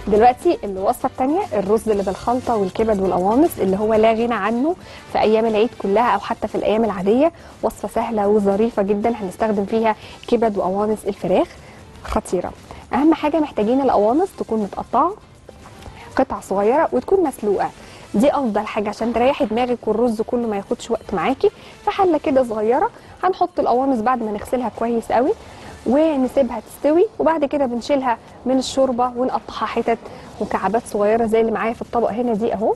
دلوقتي الوصفه الثانيه الرز اللي بالخلطه والكبد والقوانص اللي هو لا غنى عنه في ايام العيد كلها او حتى في الايام العاديه وصفه سهله وظريفه جدا هنستخدم فيها كبد وقوانص الفراخ خطيره اهم حاجه محتاجين القوانص تكون متقطعه قطع صغيره وتكون مسلوقه دي افضل حاجه عشان تريحي دماغك والرز كله ما ياخدش وقت معاكي في حله كده صغيره هنحط القوانص بعد ما نغسلها كويس قوي ونسيبها تستوي وبعد كده بنشيلها من الشوربه ونقطعها حتت مكعبات صغيره زي اللي معايا في الطبق هنا دي اهو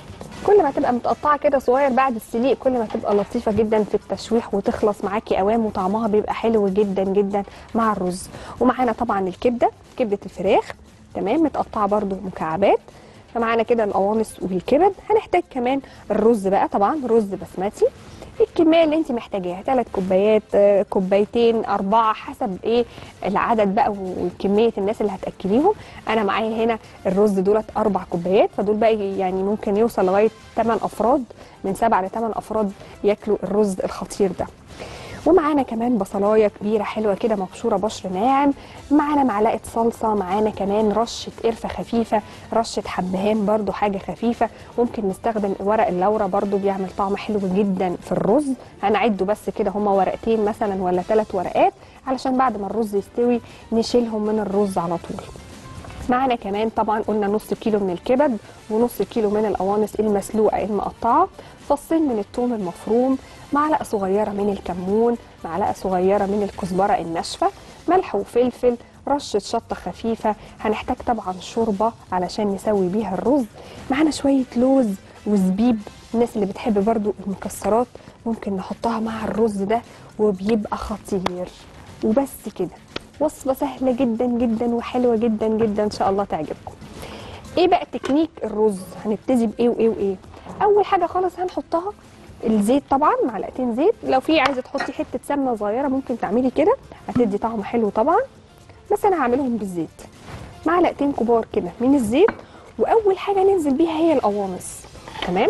كل ما تبقى متقطعه كده صغير بعد السليق كل ما تبقى لطيفه جدا في التشويح وتخلص معاكي قوام وطعمها بيبقى حلو جدا جدا مع الرز ومعانا طبعا الكبده كبده الفراخ تمام متقطعه برده مكعبات فمعانا كده القوانص والكبد هنحتاج كمان الرز بقى طبعا رز بسمتي الكميه اللي انت محتاجاها ثلاث كوبايات آه، كوبايتين اربعه حسب ايه العدد بقى وكميه الناس اللي هتاكليهم انا معايا هنا الرز دولت اربع كوبايات فدول بقى يعني ممكن يوصل لغايه 8 افراد من 7 ل 8 افراد ياكلوا الرز الخطير ده ومعانا كمان بصلايه كبيره حلوه كده مبشوره بشر ناعم معانا معلقه صلصه معانا كمان رشه قرفه خفيفه رشه حبهان برضو حاجه خفيفه ممكن نستخدم ورق اللورة برضو بيعمل طعم حلو جدا في الرز هنعده بس كده هما ورقتين مثلا ولا ثلاث ورقات علشان بعد ما الرز يستوي نشيلهم من الرز على طول معنا كمان طبعا قلنا نص كيلو من الكبد ونص كيلو من القوانص المسلوقه المقطعه فصين من الثوم المفروم معلقه صغيره من الكمون معلقه صغيره من الكزبره الناشفه ملح وفلفل رشه شطه خفيفه هنحتاج طبعا شوربه علشان نسوي بيها الرز معانا شويه لوز وزبيب الناس اللي بتحب برضو المكسرات ممكن نحطها مع الرز ده وبيبقى خطير وبس كده وصفة سهلة جدا جدا وحلوة جدا جدا ان شاء الله تعجبكم ايه بقى تكنيك الرز هنبتدي بايه وايه وايه اول حاجة خالص هنحطها الزيت طبعا معلقتين زيت لو في عايزة تحطي حتة سمنة صغيرة ممكن تعملي كده هتدي طعم حلو طبعا بس انا هعملهم بالزيت معلقتين كبار كده من الزيت واول حاجة ننزل بيها هي القوانص تمام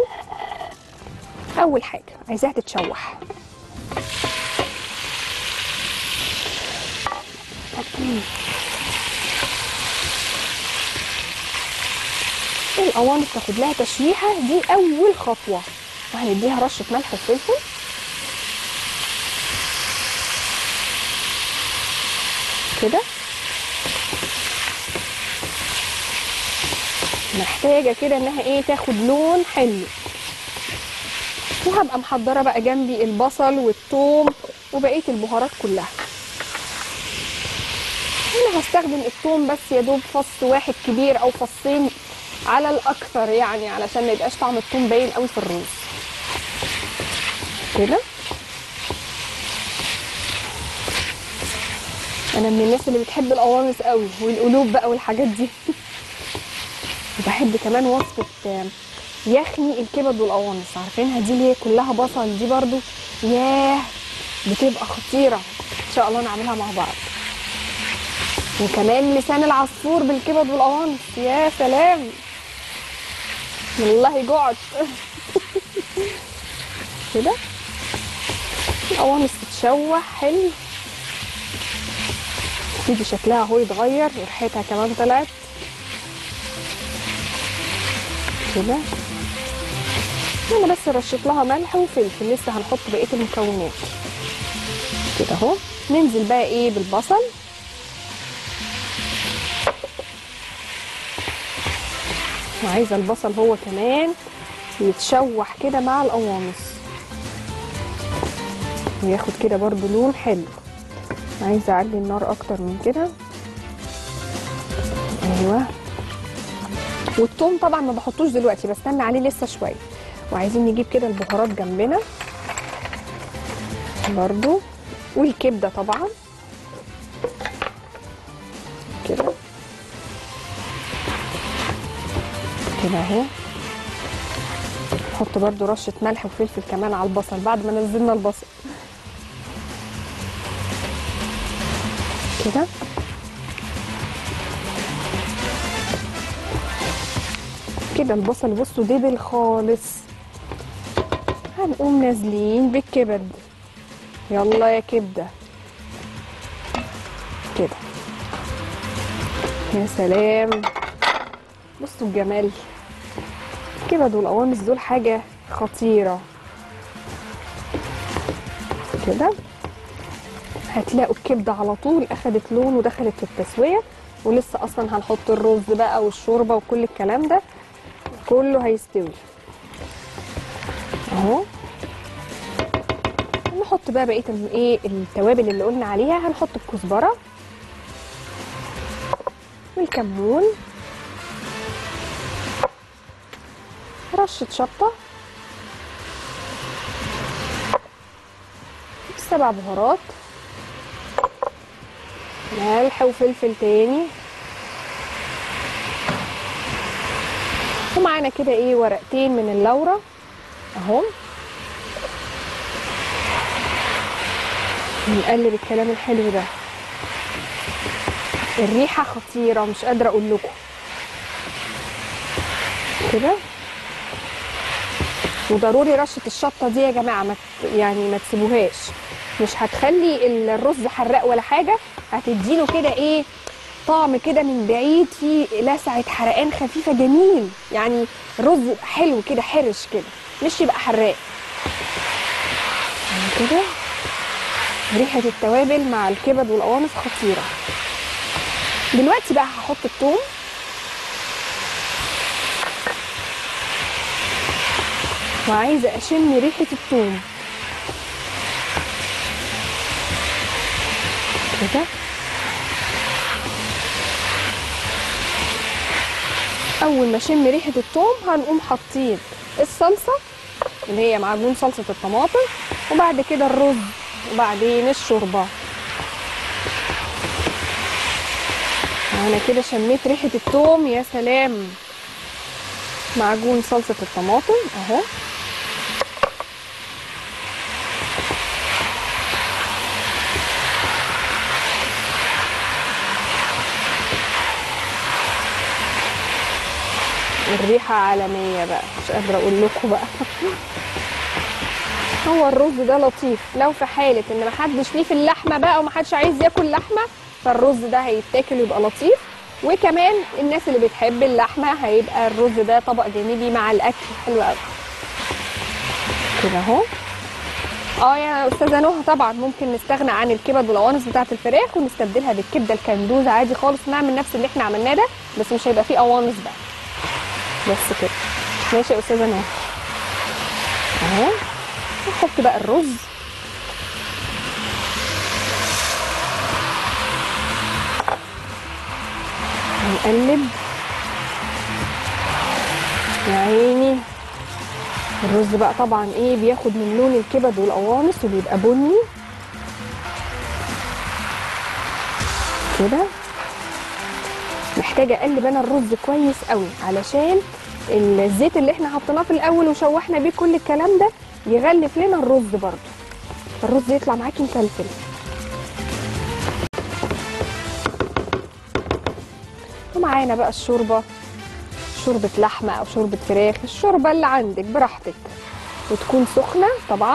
اول حاجة عايزاها تتشوح القوانص تاخد لها تشويحه دي اول خطوه وهنديها رشه ملح وفلفل كده محتاجه كده انها ايه تاخد لون حلو وهبقى محضره بقى جنبي البصل والثوم وبقيه البهارات كلها هنا هستخدم الثوم بس يا دوب فص واحد كبير او فصين على الاكثر يعني علشان ما يبقاش طعم الثوم باين قوي في الرز كده انا من الناس اللي بتحب القوانص قوي والقلوب بقى والحاجات دي وبحب كمان وصفه آه، يخني الكبد والقوانص عارفينها دي اللي هي كلها بصل دي برضو ياه بتبقى خطيره ان شاء الله نعملها مع بعض وكمان لسان العصفور بالكبد والقوانص يا سلام والله جعت كده القوانص تتشوح حلو تيجي شكلها اهو يتغير وريحتها كمان طلعت كده انا بس رشيت لها ملح وفلفل لسه هنحط بقيه المكونات كده اهو ننزل بقى ايه بالبصل وعايزه البصل هو كمان يتشوح كده مع القوانص وياخد كده برضو لون حلو عايزه اعلي النار اكتر من كده ايوه والثوم طبعا ما بحطوش دلوقتي بستنى عليه لسه شويه وعايزين نجيب كده البهارات جنبنا برضو والكبده طبعا كده كده اهو نحط برضو رشة ملح وفلفل كمان على البصل بعد ما نزلنا البصل كده كده البصل بصوا دبل خالص هنقوم نازلين بالكبد يلا يا كبده كده يا سلام بصوا الجمال الكبد والقوانص دول حاجه خطيره كده هتلاقوا الكبده على طول اخدت لون ودخلت في التسويه ولسه اصلا هنحط الرز بقى والشوربه وكل الكلام ده كله هيستوي اهو نحط بقى بقيه ال- ايه التوابل اللي قلنا عليها هنحط الكزبره والكمون رشه شطه سبع بهارات ملح وفلفل تاني ومعانا كده ايه ورقتين من اللورة اهو نقلب الكلام الحلو ده الريحة خطيرة مش قادرة اقول لكم كده وضروري رشة الشطة دي يا جماعة ما ت- يعني ما تسيبوهاش مش هتخلي الرز حراق ولا حاجة هتديله كده ايه طعم كده من بعيد فيه لسعة حرقان خفيفة جميل يعني الرز يبقى حلو كده حرش كده مش يبقى حراق يعني كده ريحة التوابل مع الكبد والقوانص خطيرة دلوقتي بقى هحط الثوم وعايزة أشم ريحة الثوم كده اول ما اشم ريحه الثوم هنقوم حاطين الصلصه اللي هي معجون صلصه الطماطم وبعد كده الرز وبعدين الشوربه انا كده شميت ريحه الثوم يا سلام معجون صلصه الطماطم اهو الريحة عالمية بقى مش قادرة أقول لكم بقى هو الرز ده لطيف لو في حالة إن محدش ليه في اللحمة بقى ومحدش عايز ياكل لحمة فالرز ده هيتاكل ويبقى لطيف وكمان الناس اللي بتحب اللحمة هيبقى الرز ده طبق جانبي مع الأكل حلو قوي كده أهو اه يا استاذه نهى طبعا ممكن نستغنى عن الكبد والقوانص بتاعه الفراخ ونستبدلها بالكبده الكندوز عادي خالص نعمل نفس اللي احنا عملناه ده بس مش هيبقى فيه قوانص بقى بس كده ماشي يا استاذه نهى اهو نحط بقى الرز نقلب يا عيني الرز بقى طبعا ايه بياخد من لون الكبد والقوانص وبيبقى بني كده محتاجه اقلب انا الرز كويس قوي علشان الزيت اللي احنا حطيناه في الاول وشوحنا بيه كل الكلام ده يغلف لنا الرز برضو الرز يطلع معاكي مفلفل ومعانا بقى الشوربه شوربه لحمه او شوربه فراخ الشوربه اللي عندك براحتك وتكون سخنه طبعا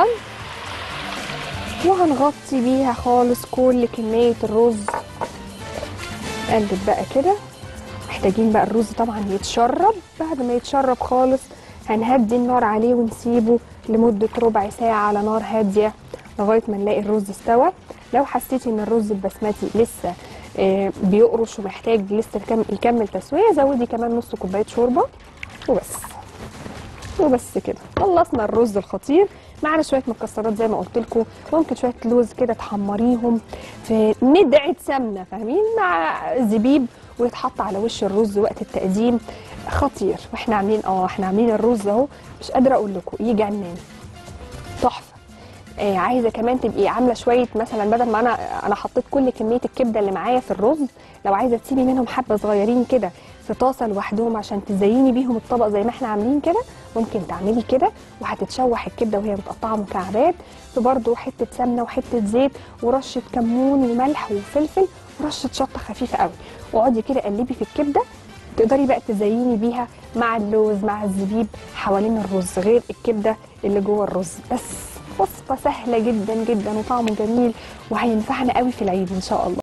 وهنغطي بيها خالص كل كميه الرز قلب بقى كده محتاجين بقى الرز طبعا يتشرب بعد ما يتشرب خالص هنهدي النار عليه ونسيبه لمدة ربع ساعة على نار هادية لغاية ما نلاقي الرز استوى لو حسيتي ان الرز البسمتي لسه آه، بيقرش ومحتاج لسه يكم- يكمل تسوية زودي كمان نص كوباية شوربة وبس وبس كده خلصنا الرز الخطير معانا شويه مكسرات زي ما قلت لكم ممكن شويه لوز كده تحمريهم في ندعه سمنه فاهمين مع زبيب ويتحط على وش الرز وقت التقديم خطير واحنا عاملين اه احنا عاملين الرز اهو مش قادره اقول لكم يجنن تحفه آه عايزه كمان تبقي عامله شويه مثلا بدل ما انا انا حطيت كل كميه الكبده اللي معايا في الرز لو عايزه تسيبي منهم حبه صغيرين كده في طاسه لوحدهم عشان تزيني بيهم الطبق زي ما احنا عاملين كده ممكن تعملي كده وهتتشوح الكبده وهي متقطعه مكعبات في برده حته سمنه وحته زيت ورشه كمون وملح وفلفل ورشه شطه خفيفه قوي واقعدي كده قلبي في الكبده تقدري بقى تزيني بيها مع اللوز مع الزبيب حوالين الرز غير الكبده اللي جوه الرز بس وصفه سهله جدا جدا وطعمه جميل وهينفعنا قوي في العيد ان شاء الله